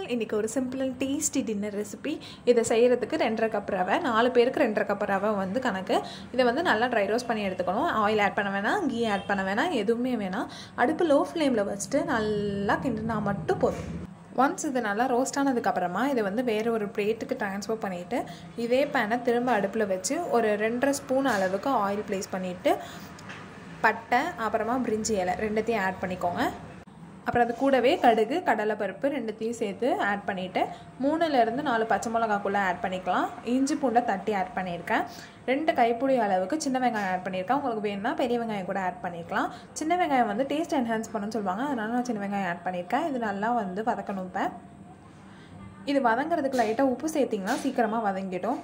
இன்றைக்கி ஒரு simple and tasty dinner recipe இதை செய்கிறதுக்கு ரெண்டரை கப் ரவை நாலு பேருக்கு ரெண்டரை கப் ரவை வந்து கணக்கு இதை வந்து நல்லா ட்ரை ரோஸ்ட் பண்ணி எடுத்துக்கணும் ஆயில் ஆட் பண்ண வேணாம் கீ ஆட் பண்ண வேணாம் எதுவுமே வேணாம் அடுப்பு லோ ஃப்ளேமில் வச்சுட்டு நல்லா கிண்டுனா மட்டும் போதும் ஒன்ஸ் இது நல்லா ரோஸ்ட் ஆனதுக்கப்புறமா இதை வந்து வேறு ஒரு பிளேட்டுக்கு ட்ரான்ஸ்ஃபர் பண்ணிவிட்டு இதே பேனை திரும்ப அடுப்பில் வச்சு ஒரு ரெண்டரை ஸ்பூன் அளவுக்கு ஆயில் ப்ளேஸ் பண்ணிவிட்டு பட்டை அப்புறமா பிரிஞ்சி இலை ரெண்டுத்தையும் ஆட் பண்ணிக்கோங்க அப்புறம் அது கூடவே கடுகு கடலைப்பருப்பு ரெண்டுத்தையும் சேர்த்து ஆட் பண்ணிவிட்டு மூணுலேருந்து நாலு பச்சை மிளகாக்குள்ளே ஆட் பண்ணிக்கலாம் இஞ்சி பூண்டை தட்டி ஆட் பண்ணியிருக்கேன் ரெண்டு கைப்பிடி அளவுக்கு சின்ன வெங்காயம் ஆட் பண்ணியிருக்கேன் உங்களுக்கு வேணும்னா பெரிய வெங்காயம் கூட ஆட் பண்ணிக்கலாம் சின்ன வெங்காயம் வந்து டேஸ்ட் என்ஹான்ஸ் பண்ணுன்னு சொல்லுவாங்க அதனால நான் சின்ன வெங்காயம் ஆட் பண்ணியிருக்கேன் இது நல்லா வந்து வதக்கணும் இப்போ இது வதங்குறதுக்கு லைட்டாக உப்பு சேர்த்திங்கன்னா சீக்கிரமாக வதங்கிடும்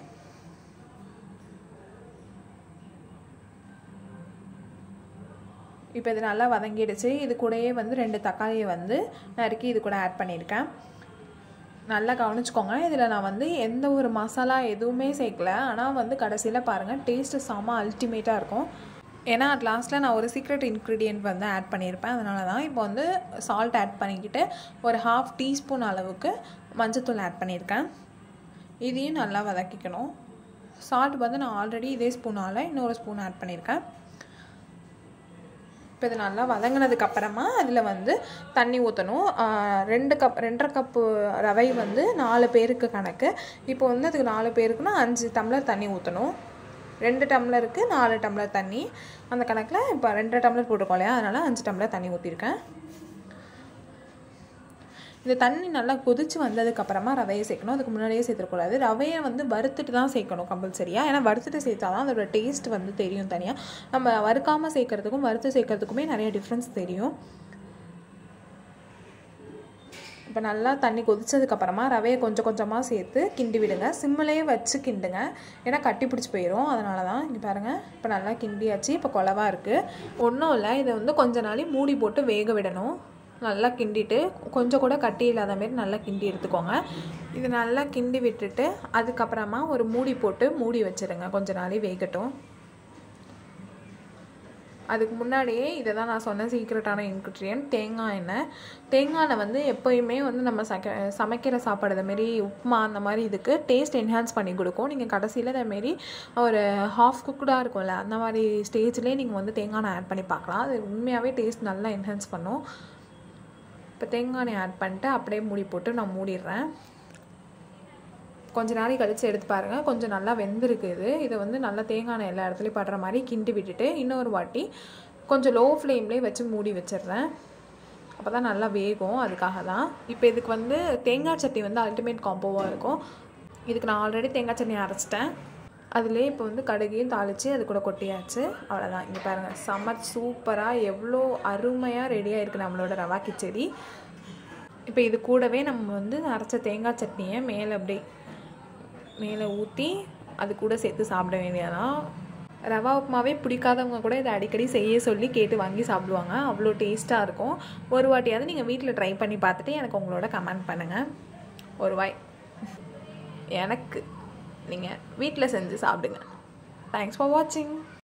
இப்போ இது நல்லா வதங்கிடுச்சு இது கூடயே வந்து ரெண்டு தக்காளியை வந்து நறுக்கி இது கூட ஆட் பண்ணியிருக்கேன் நல்லா கவனிச்சுக்கோங்க இதில் நான் வந்து எந்த ஒரு மசாலா எதுவுமே சேர்க்கல ஆனால் வந்து கடைசியில் பாருங்கள் டேஸ்ட்டு செம்ம அல்டிமேட்டாக இருக்கும் ஏன்னா அட் லாஸ்ட்டில் நான் ஒரு சீக்ரெட் இன்க்ரீடியன்ட் வந்து ஆட் பண்ணியிருப்பேன் அதனால தான் இப்போ வந்து சால்ட் ஆட் பண்ணிக்கிட்டு ஒரு ஹாஃப் டீஸ்பூன் அளவுக்கு மஞ்சத்தூள் ஆட் பண்ணியிருக்கேன் இதையும் நல்லா வதக்கிக்கணும் சால்ட் வந்து நான் ஆல்ரெடி இதே ஸ்பூனால் இன்னொரு ஸ்பூன் ஆட் பண்ணியிருக்கேன் இப்போ இது நல்லா வதங்கினதுக்கு அப்புறமா அதில் வந்து தண்ணி ஊற்றணும் ரெண்டு கப் ரெண்டரை கப்பு ரவை வந்து நாலு பேருக்கு கணக்கு இப்போ வந்து அதுக்கு நாலு பேருக்குன்னா அஞ்சு டம்ளர் தண்ணி ஊற்றணும் ரெண்டு டம்ளருக்கு நாலு டம்ளர் தண்ணி அந்த கணக்கில் இப்போ ரெண்டரை டம்ளர் போட்டிருக்கோம் இல்லையா அதனால் அஞ்சு டம்ளர் தண்ணி ஊற்றிருக்கேன் இந்த தண்ணி நல்லா கொதித்து வந்ததுக்கப்புறமா ரவையை சேர்க்கணும் அதுக்கு முன்னாடியே சேர்த்துக்கூடாது ரவையை வந்து வறுத்துட்டு தான் சேர்க்கணும் கம்பல்சரியாக ஏன்னா வறுத்துட்டு சேர்த்தா தான் அதோட டேஸ்ட் வந்து தெரியும் தனியாக நம்ம வறுக்காமல் சேர்க்கறதுக்கும் வறுத்து சேர்க்கறதுக்குமே நிறைய டிஃப்ரென்ஸ் தெரியும் இப்போ நல்லா தண்ணி கொதிச்சதுக்கப்புறமா ரவையை கொஞ்சம் கொஞ்சமாக சேர்த்து கிண்டி விடுங்க சிம்மிலேயே வச்சு கிண்டுங்க ஏன்னா கட்டி பிடிச்சி போயிடும் அதனால தான் இங்கே பாருங்கள் இப்போ நல்லா கிண்டியாச்சு இப்போ குலவா இருக்குது ஒன்றும் இல்லை இதை வந்து கொஞ்ச நாளி மூடி போட்டு வேக விடணும் நல்லா கிண்டிட்டு கொஞ்சம் கூட கட்டி இல்லாத மாரி நல்லா கிண்டி எடுத்துக்கோங்க இது நல்லா கிண்டி விட்டுட்டு அதுக்கப்புறமா ஒரு மூடி போட்டு மூடி வச்சுருங்க கொஞ்ச நாளே வேகட்டும் அதுக்கு முன்னாடியே இதை தான் நான் சொன்ன சீக்ரெட்டான இன்க்ரீடியன்ட் தேங்காய் எண்ணெய் தேங்காய் எண்ணெய் வந்து எப்போயுமே வந்து நம்ம சக்க சமைக்கிற சாப்பாடு மாரி உப்புமா அந்த மாதிரி இதுக்கு டேஸ்ட் என்ஹான்ஸ் பண்ணி கொடுக்கும் நீங்கள் கடைசியில் அதேமாரி ஒரு ஹாஃப் குக்குடாக இருக்கும்ல அந்த மாதிரி ஸ்டேஜ்லேயே நீங்கள் வந்து தேங்காய் எண்ணெய் ஆட் பண்ணி பார்க்கலாம் அது உண்மையாகவே டேஸ்ட் நல்லா என்ஹான்ஸ் பண்ணும் இப்போ தேங்காய் எண்ணெய் ஆட் பண்ணிட்டு அப்படியே மூடி போட்டு நான் மூடிடுறேன் கொஞ்சம் நாளைக்கு கழித்து எடுத்து பாருங்கள் கொஞ்சம் நல்லா வெந்திருக்கு இது இதை வந்து நல்லா தேங்காய் எண்ணெய் எல்லா இடத்துலையும் படுற மாதிரி கிண்டி விட்டுட்டு இன்னொரு வாட்டி கொஞ்சம் லோ ஃப்ளேம்லேயே வச்சு மூடி வச்சிடுறேன் அப்போ தான் நல்லா வேகும் அதுக்காக தான் இப்போ இதுக்கு வந்து தேங்காய் சட்னி வந்து அல்டிமேட் காம்போவாக இருக்கும் இதுக்கு நான் ஆல்ரெடி தேங்காய் சட்னி அரைச்சிட்டேன் அதிலே இப்போ வந்து கடுகையும் தாளித்து அது கூட கொட்டியாச்சு அவ்வளோதான் இங்கே பாருங்கள் சம்மர் சூப்பராக எவ்வளோ அருமையாக ரெடியாக இருக்குது நம்மளோட ரவா கிச்சடி இப்போ இது கூடவே நம்ம வந்து அரைச்ச தேங்காய் சட்னியை மேலே அப்படியே மேலே ஊற்றி அது கூட சேர்த்து சாப்பிட வேண்டியதான் ரவா உப்புமாவே பிடிக்காதவங்க கூட இதை அடிக்கடி செய்ய சொல்லி கேட்டு வாங்கி சாப்பிடுவாங்க அவ்வளோ டேஸ்ட்டாக இருக்கும் ஒரு வாட்டியாவது நீங்கள் வீட்டில் ட்ரை பண்ணி பார்த்துட்டு எனக்கு உங்களோட கமெண்ட் பண்ணுங்கள் ஒரு வாய் எனக்கு நீங்கள் வீட்டில் செஞ்சு சாப்பிடுங்க தேங்க்ஸ் ஃபார் வாட்சிங்